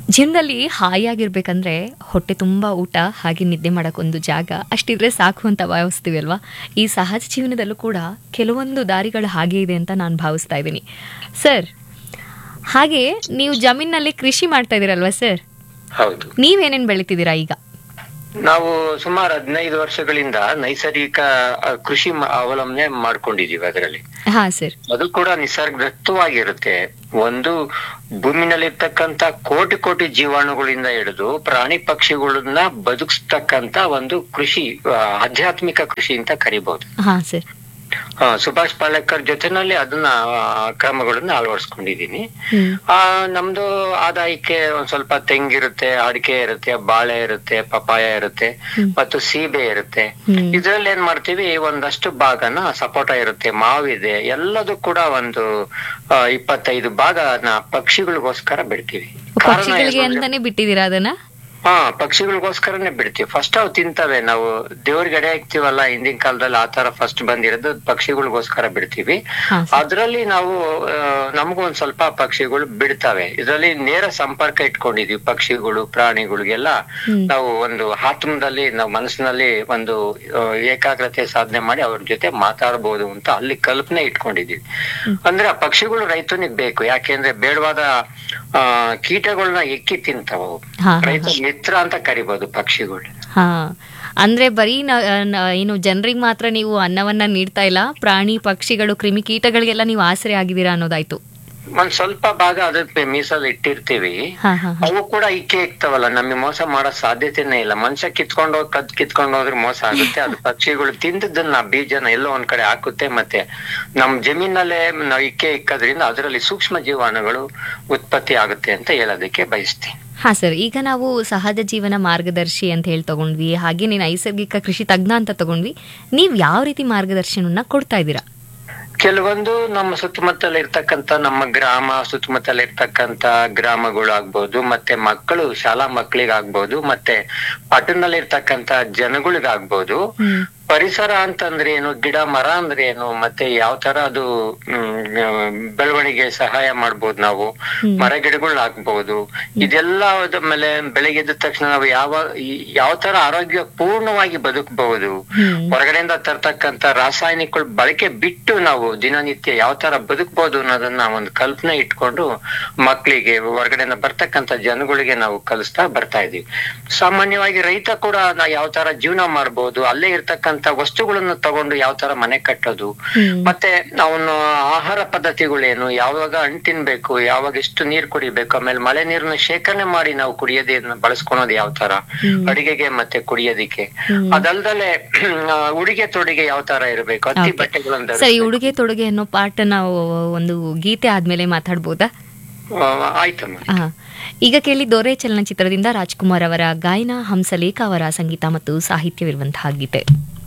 ಜೀವನದಲ್ಲಿ ಹಾಯಾಗಿರ್ಬೇಕಂದ್ರೆ ಹೊಟ್ಟೆ ತುಂಬ ಊಟ ಹಾಗೆ ನಿದ್ದೆ ಮಾಡೋಕ್ಕೊಂದು ಜಾಗ ಅಷ್ಟಿದ್ರೆ ಸಾಕು ಅಂತ ಭಾವಿಸ್ತೀವಿ ಅಲ್ವಾ ಈ ಸಹಜ ಜೀವನದಲ್ಲೂ ಕೂಡ ಕೆಲವೊಂದು ದಾರಿಗಳು ಹಾಗೆ ಇದೆ ಅಂತ ನಾನು ಭಾವಿಸ್ತಾ ಇದ್ದೀನಿ ಸರ್ ಹಾಗೆ ನೀವು ಜಮೀನಲ್ಲಿ ಕೃಷಿ ಮಾಡ್ತಾ ಇದ್ದೀರಲ್ವಾ ಸರ್ ಹೌದು ನೀವೇನೇನು ಬೆಳಿತಿದ್ದೀರಾ ಈಗ ನಾವು ಸುಮಾರು ಹದಿನೈದು ವರ್ಷಗಳಿಂದ ನೈಸರ್ಗಿಕ ಆ, ಕೃಷಿ ಮ- ಅವಲಂಬನೆ ಮಾಡ್ಕೊಂಡಿದೀವಿ ಅದರಲ್ಲಿ ಹಾಂ ಸರ್ ಅದು ಕೂಡ ನಿಸರ್ಗದತ್ತವಾಗಿರುತ್ತೆ ಒಂದು ಭೂಮಿನಲ್ಲಿರ್ತಕ್ಕಂತ ಕೋಟಿ ಕೋಟಿ ಜೀವಾಣುಗಳಿಂದ ಹಿಡಿದು ಪ್ರಾಣಿ ಪಕ್ಷಿಗಳನ್ನ ಬದುಕಿಸ್ತಕ್ಕಂತ ಒಂದು ಕೃಷಿ ಆ, ಆಧ್ಯಾತ್ಮಿಕ ಕೃಷಿ ಅಂತ ಕರಿಬಹುದು ಹಾಂ ಸರ್ ಆ, ಸುಭಾಷ್ ಪಾಲೇಕರ್ ಜೊತೆನಲ್ಲಿ ಅದನ್ನ ಆ, ಕ್ರಮಗಳನ್ನ ಅಳವಡಿಸ್ಕೊಂಡಿದೀನಿ ಹ್ಮ್ ಆ ನಮ್ದು ಆದಾಯಕ್ಕೆ ಒಂದ್ ಸ್ವಲ್ಪ ತೆಂಗಿರುತ್ತೆ ಅಡಿಕೆ ಇರುತ್ತೆ ಬಾಳೆ ಇರುತ್ತೆ ಪಪಾಯ ಇರುತ್ತೆ ಹ್ಮ್. ಮತ್ತು ಸೀಬೆ ಇರುತ್ತೆ ಹ್ಮ್. ಇದ್ರಲ್ಲಿ ಏನ್ ಮಾಡ್ತೀವಿ ಒಂದಷ್ಟು ಭಾಗನ ಸಪೋಟ ಇರುತ್ತೆ ಮಾವಿದೆ ಎಲ್ಲದೂ ಕೂಡ ಒಂದು ಆ, ಇಪ್ಪತ್ತೈದು ಭಾಗನ ಪಕ್ಷಿಗಳಿಗೋಸ್ಕರ ಬಿಡ್ತೀವಿ ಕಾರಣ ಪಕ್ಷಿಗಳಿಗೆ ಏನು ಅಂದ್ರೆ- ಅಂತಾನೆ ಬಿಟ್ಟಿದ್ದೀರಾ ಅದನ್ನ ಹಾ ಪಕ್ಷಿಗಳಿಗೋಸ್ಕರನೇ ಬಿಡ್ತೀವಿ ಫಸ್ಟ್ ಅವು ತಿಂತವೆ ನಾವು ದೇವ್ರಿಗೆ ಎಡೆ ಹಾಕ್ತಿವಲ್ಲ ಹಿಂದಿನ ಕಾಲದಲ್ಲಿ ಆತರ ಫಸ್ಟ್ ಬಂದಿರೋದು ಪಕ್ಷಿಗಳಿಗೋಸ್ಕರ ಬಿಡ್ತೀವಿ ಹಾಂ ಸರ್ ಅದ್ರಲ್ಲಿ ನಾವು ಆ, ನಮಗೂ ಒಂದ್ ಸ್ವಲ್ಪ ಪಕ್ಷಿಗಳು ಬಿಡ್ತವೆ ಇದರಲ್ಲಿ ನೇರ ಸಂಪರ್ಕ ಇಟ್ಕೊಂಡಿದೀವಿ ಪಕ್ಷಿಗಳು ಪ್ರಾಣಿಗಳಿಗೆಲ್ಲ ಹ್ಮ್. ನಾವು ಒಂದು ಆತ್ಮದಲ್ಲಿ ನಾವು ಮನಸ್ಸಿನಲ್ಲಿ ಒಂದು ಆ, ಏಕಾಗ್ರತೆ ಸಾಧನೆ ಮಾಡಿ ಅವ್ರ ಜೊತೆ ಮಾತಾಡಬಹುದು ಅಂತ ಅಲ್ಲಿ ಕಲ್ಪನೆ ಇಟ್ಕೊಂಡಿದೀವಿ ಅಂದ್ರೆ ಆ ಪಕ್ಷಿಗಳು ರೈತನಿಗೆ ಬೇಕು ಯಾಕೆಂದ್ರೆ ಬೇಡವಾದ ಆ ಕೀಟಗಳನ್ನ ಎಕ್ಕಿ ತಿಂತಾವ ಅವು. ಹಾ, ಹಾ, ರೈತ ಮಿತ್ರ ಅಂತ ಕರಿಬಹುದು ಪಕ್ಷಿಗಳು ಹಾ ಅಂದ್ರೆ ಬರೀ ನ- ನ- ಏನು ಜನರಿಗೆ ಮಾತ್ರ ನೀವು ಅನ್ನವನ್ನ ನೀಡ್ತಾ ಇಲ್ಲ ಪ್ರಾಣಿ ಪಕ್ಷಿಗಳು ಕ್ರಿಮಿಕೀಟಗಳಿಗೆಲ್ಲ ನೀವು ಆಸರೆ ಆಗಿದ್ದೀರಾ ಅನ್ನೋದಾಯ್ತು ಒಂದ್ ಸ್ವಲ್ಪ ಭಾಗ ಅದಕ್ಕೆ ಮೀಸಲು ಇಟ್ಟಿರ್ತೀವಿ ಹಾ ಹಾ ಹಾ. ಅವು ಕೂಡ ಇಕ್ಕೆ ಇಕ್ತಾವಲ್ಲ ನಮಗೆ ಮೋಸ ಮಾಡೋ ಸಾಧ್ಯತೆನೇ ಇಲ್ಲ ಮನುಷ್ಯ ಕಿತ್ಕೊಂಡು ಹೋಗಿ ಕದ್ ಕಿತ್ಕೊಂಡು ಹೋದ್ರೆ ಮೋಸ ಆಗುತ್ತೆ ಅದು ಪಕ್ಷಿಗಳು ತಿಂದದನ್ನ ಬೀಜನ ಎಲ್ಲೋ ಒಂದ್ ಕಡೆ ಹಾಕುತ್ತೆ ಮತ್ತೆ ನಮ್ ಜಮೀನಲ್ಲೇ ನಾವು ಇಕ್ಕೆ ಇಕ್ಕೋದ್ರಿಂದ ಅದರಲ್ಲಿ ಸೂಕ್ಷ್ಮ ಜೀವಾಣುಗಳು ಉತ್ಪತ್ತಿ ಆಗುತ್ತೆ ಅಂತ ಹೇಳೋದಕ್ಕೆ ಬಯಸ್ತೀನಿ ಹಾ ಸರ್ ಈಗ ನಾವು ಸಹಜ ಜೀವನ ಮಾರ್ಗದರ್ಶಿ ಅಂತ ಹೇಳಿ ತಗೊಂಡ್ವಿ ಹಾಗೆ ನೀವು ನೈಸರ್ಗಿಕ ಕೃಷಿ ತಜ್ಞ ಅಂತ ತಗೊಂಡ್ವಿ ನೀವು ಯಾವ ರೀತಿ ಮಾರ್ಗದರ್ಶನವನ್ನ ಕೊಡ್ತಾ ಇದ್ದೀರಾ ಕೆಲವೊಂದು ನಮ್ಮ ಸುತ್ತಮುತ್ತಲ ಇರ್ತಕ್ಕಂತ ನಮ್ಮ ಗ್ರಾಮ ಸುತ್ತಮುತ್ತಲ ಇರ್ತಕ್ಕಂತ ಗ್ರಾಮಗಳು ಆಗ್ಬೋದು ಮತ್ತೆ ಮಕ್ಕಳು ಶಾಲಾ ಮಕ್ಕಳಿಗಾಗ್ಬೋದು ಮತ್ತೆ ಪಟ್ಟಣದಲ್ಲಿ ಇರ್ತಕ್ಕಂತ ಜನಗಳಿಗಾಗ್ಬೋದು ಹ್ಮ್ ಪರಿಸರ ಅಂತಂದ್ರೆ ಏನು ಗಿಡ ಮರ ಅಂದ್ರೆ ಏನು ಮತ್ತೆ ಯಾವ ತರ ಅದು ಹ್ಮ್, ಬೆಳವಣಿಗೆ ಸಹಾಯ ಮಾಡ್ಬೋದು ನಾವು ಹ್ಮ್. ಮರ ಗಿಡಗಳು ಹಾಕ್ಬಹುದು ಇದೆಲ್ಲ ಮೇಲೆ ಬೆಳಗ್ಗೆ ಎದ್ದ ತಕ್ಷಣ ನಾವು ಯಾವ ಈ- ಯಾವ ತರ ಆರೋಗ್ಯ ಪೂರ್ಣವಾಗಿ ಬದುಕಬಹುದು ಹ್ಮ್ ಹೊರಗಡೆಯಿಂದ ತರ್ತಕ್ಕಂತ ರಾಸಾಯನಿಕಗಳ ಬಳಕೆ ಬಿಟ್ಟು ನಾವು ದಿನನಿತ್ಯ ಯಾವ ತರ ಬದುಕಬಹುದು ಅನ್ನೋದನ್ನ ಒಂದು ಕಲ್ಪನೆ ಇಟ್ಕೊಂಡು ಮಕ್ಕಳಿಗೆ ಹೊರಗಡೆಯಿಂದ ಬರ್ತಕ್ಕಂತ ಜನಗಳಿಗೆ ನಾವು ಕಲಿಸ್ತಾ ಬರ್ತಾ ಇದೀವಿ ಸಾಮಾನ್ಯವಾಗಿ ರೈತ ಕೂಡ ನಾ ಯಾವ ತರ ಜೀವನ ಮಾಡ್ಬೋದು ಅಲ್ಲೇ ಇರ್ತಕ್ಕಂತ ವಸ್ತುಗಳನ್ನ ತಗೊಂಡು ಯಾವ ತರ ಮನೆ ಕಟ್ಟೋದು ಹ್ಮ್ ಮತ್ತೆ ಅವನು ಆಹಾರ ಪದ್ಧತಿಗಳೇನು ಯಾವಾಗ ಹಣ್ಣು ತಿನ್ಬೇಕು ಯಾವಾಗ ಎಷ್ಟು ನೀರ್ ಕುಡಿಬೇಕು ಆಮೇಲೆ ಮಳೆ ನೀರನ್ನ ಶೇಖರಣೆ ಮಾಡಿ ನಾವು ಕುಡಿಯೋದನ್ನ ಬಳಸ್ಕೊಳೋದು ಯಾವ ತರ ಹ್ಮ್. ಅಡಿಗೆಗೆ ಮತ್ತೆ ಕುಡಿಯೋದಿಕ್ಕೆ ಹ್ಮ್. ಅದಲ್ದಲೆ ಆ, ಉಡುಗೆ ತೊಡುಗೆ ಯಾವ ತರ ಇರಬೇಕು ಹತ್ತಿ Okay. ಬಟ್ಟೆಗಳನ್ನ ಸರಿ ಧರಿಸ್ಬೇಕು. ಉಡುಗೆ ತೊಡುಗೆ ಅನ್ನೋ ಪಾಠ ನಾವು ಒಂದು ಗೀತೆ ಆದ್ಮೇಲೆ ಮಾತಾಡ್ಬೋದಾ ಆ, ಆಯ್ತಮ್ಮ ಆ, ಈಗ ಕೇಳಿ ದೊರೆ ಚಲನಚಿತ್ರದಿಂದ ರಾಜ್ಕುಮಾರ್ ಅವರ ಗಾಯನ ಹಂಸಲೇಖ ಅವರ ಸಂಗೀತ ಮತ್ತು ಸಾಹಿತ್ಯವಿರುವಂತಹ ಗೀತೆ